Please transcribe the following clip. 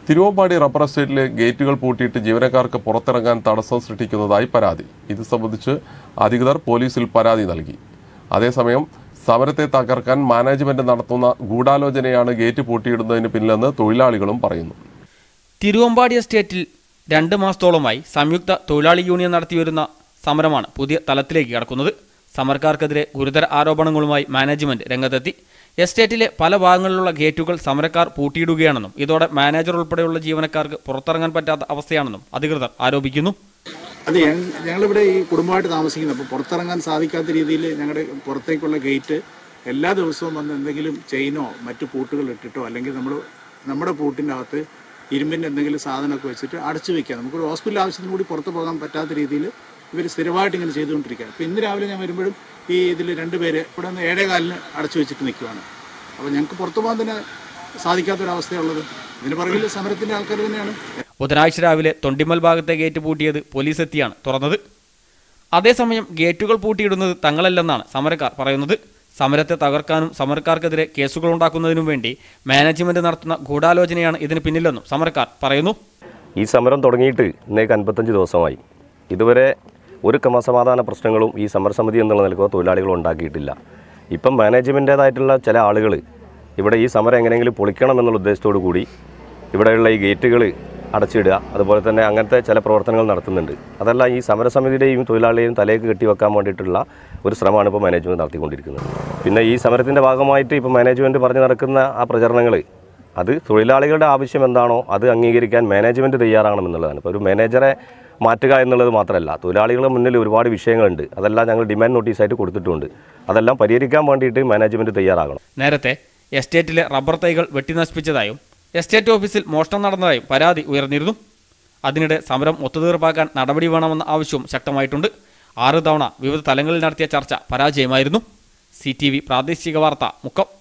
Thiruvambady rubber എസ്റ്റേറ്റിലെ ഗേറ്റുകൾ പൂട്ടിയിട്ട് ജീവനക്കാർക്ക് പുറത്തിറങ്ങാൻ തടസ്സം സൃഷ്ടിക്കുന്നതായി പരാതി ഇത് സംബന്ധിച്ച് അധികൃതർ പോലീസിൽ പരാതി നൽകി അതേസമയം സമരത്തെ തകർക്കാൻ മാനേജ്മെന്റ് നടത്തുന്ന ഗൂഢാലോചനയാണ് ഗേറ്റ് പൂട്ടിയിടുന്നതിന് പിന്നിലെന്ന് തൊഴിലാളികളും പറയുന്നു തിരുവമ്പാടി എസ്റ്റേറ്റിൽ രണ്ട് മാസത്തോളമായി സംയുക്ത തൊഴിലാളി യൂണിയൻ നടത്തിവരുന്ന സമരമാണ് പുതിയ തലത്തിലേക്ക് കടക്കുന്നത് സമരക്കാർക്കെതിരെ ഗുരുതര ആരോപണങ്ങളുമായി മാനേജ്മെന്റ് രംഗത്തെത്തി എസ്റ്റേറ്റിലെ പല ഭാഗങ്ങളിലുള്ള ഗേറ്റുകൾ സമരക്കാർ പൂട്ടിയിടുകയാണെന്നും ഇതോടെ മാനേജർ ഉൾപ്പെടെയുള്ള ജീവനക്കാർക്ക് പുറത്തിറങ്ങാൻ പറ്റാത്ത അവസ്ഥയാണെന്നും അധികൃതർ ആരോപിക്കുന്നു അത് ഞങ്ങ- ഞങ്ങളിവിടെ ഈ കുടുംബമായിട്ട് താമസിക്കുന്നത് അപ്പോൾ പുറത്തിറങ്ങാൻ സാധിക്കാത്ത രീതിയിൽ ഞങ്ങളുടെ പുറത്തേക്കുള്ള ഗേറ്റ് എല്ലാ ദിവസവും വന്ന് എന്തെങ്കിലും ചെയിനോ മറ്റു പൂട്ടുകൾ ഇട്ടിട്ടോ അല്ലെങ്കിൽ നമ്മൾ നമ്മുടെ പൂട്ടിൻ്റെ അകത്ത് ഇരുമ്പിൻ്റെ എന്തെങ്കിലും സാധനമൊക്കെ വെച്ചിട്ട് അടച്ചു വെക്കുക നമുക്കൊരു ഹോസ്പിറ്റൽ ആവശ്യത്തിന് കൂടി പുറത്ത് പോകാൻ പറ്റാത്ത രീതിയിൽ ഇവർ സ്ഥിരമായിട്ട് ഇങ്ങനെ ചെയ്തുകൊണ്ടിരിക്കുകയാണ് അപ്പോൾ ഇന്ന് രാവിലെ ഞാൻ വരുമ്പോഴും ഈ ഇതിൽ രണ്ടുപേര് ഇവിടെ നിന്ന് ഏഴേ കാലിന് അടച്ചു വെച്ചിട്ട് നിൽക്കുവാണ് അപ്പോൾ ഞങ്ങൾക്ക് പുറത്തു പോകാൻ തന്നെ സാധിക്കാത്തൊരവസ്ഥയുള്ളത് ഇതിന് പുറകിൽ സമരത്തിൻ്റെ ആൾക്കാർ തന്നെയാണ് ബുധനാഴ്ച രാവിലെ തൊണ്ടിമൽ ഭാഗത്തെ ഗേറ്റ് പൂട്ടിയത് പോലീസ് എത്തിയാണ് തുറന്നത് അതേസമയം ഗേറ്റുകൾ പൂട്ടിയിടുന്നത് തങ്ങളല്ലെന്നാണ് സമരക്കാർ പറയുന്നത് സമരത്തെ തകർക്കാനും സമരക്കാർക്കെതിരെ കേസുകൾ ഉണ്ടാക്കുന്നതിനും വേണ്ടി മാനേജ്മെന്റ് നടത്തുന്ന ഗൂഢാലോചനയാണ് ഇതിന് പിന്നിലെന്നും സമരക്കാർ പറയുന്നു ഈ സമരം തുടങ്ങിയിട്ട് ഇന്നേക്ക് അൻപത്തഞ്ച് ദിവസമായി ഇതുവരെ ഒരു ക്രമസമാധാന പ്രശ്നങ്ങളും ഈ സമരസമിതി എന്നുള്ള നിലക്കോ തൊഴിലാളികൾ ഉണ്ടാക്കിയിട്ടില്ല ഇപ്പം മാനേജ്മെൻറ്റേതായിട്ടുള്ള ചില ആളുകൾ ഇവിടെ ഈ സമരം എങ്ങനെയെങ്കിലും പൊളിക്കണം എന്നുള്ള ഉദ്ദേശത്തോടു കൂടി ഇവിടെയുള്ള ഈ ഗേറ്റുകൾ അടച്ചിടുക അതുപോലെ തന്നെ അങ്ങനത്തെ ചില പ്രവർത്തനങ്ങൾ നടത്തുന്നുണ്ട് അതല്ല ഈ സമരസമിതിയുടെയും തൊഴിലാളിയെയും തലയ്ക്ക് കെട്ടിവെക്കാൻ വേണ്ടിയിട്ടുള്ള ഒരു ശ്രമമാണ് ഇപ്പോൾ മാനേജ്മെൻറ്റ് നടത്തിക്കൊണ്ടിരിക്കുന്നത് പിന്നെ ഈ സമരത്തിൻ്റെ ഭാഗമായിട്ട് ഇപ്പോൾ മാനേജ്മെൻറ്റ് പറഞ്ഞു നടക്കുന്ന ആ പ്രചരണങ്ങൾ അത് തൊഴിലാളികളുടെ ആവശ്യം എന്താണോ അത് അംഗീകരിക്കാൻ മാനേജ്മെൻറ്റ് തയ്യാറാകണമെന്നുള്ളതാണ് ഇപ്പോൾ ഒരു മാനേജറെ മാറ്റുക എന്നുള്ളത് മാത്രമല്ല തൊഴിലാളികളുടെ മുന്നിൽ ഒരുപാട് വിഷയങ്ങളുണ്ട് അതെല്ലാം ഞങ്ങൾ ഡിമാൻഡ് നോട്ടീസായിട്ട് കൊടുത്തിട്ടുണ്ട് അതെല്ലാം പരിഹരിക്കാൻ വേണ്ടിയിട്ട് മാനേജ്മെൻറ്റ് തയ്യാറാകണം നേരത്തെ എസ്റ്റേറ്റിലെ റബ്ബർ തൈകൾ വെട്ടിനശിപ്പിച്ചതായും എസ്റ്റേറ്റ് ഓഫീസിൽ മോഷണം നടന്നതായും പരാതി ഉയർന്നിരുന്നു അതിനിടെ സമരം ഒത്തുതീർപ്പാക്കാൻ നടപടി വേണമെന്ന ആവശ്യവും ശക്തമായിട്ടുണ്ട് ആറ് തവണ വിവിധ തലങ്ങളിൽ നടത്തിയ ചർച്ച പരാജയമായിരുന്നു സി പ്രാദേശിക വാർത്ത മുക്കം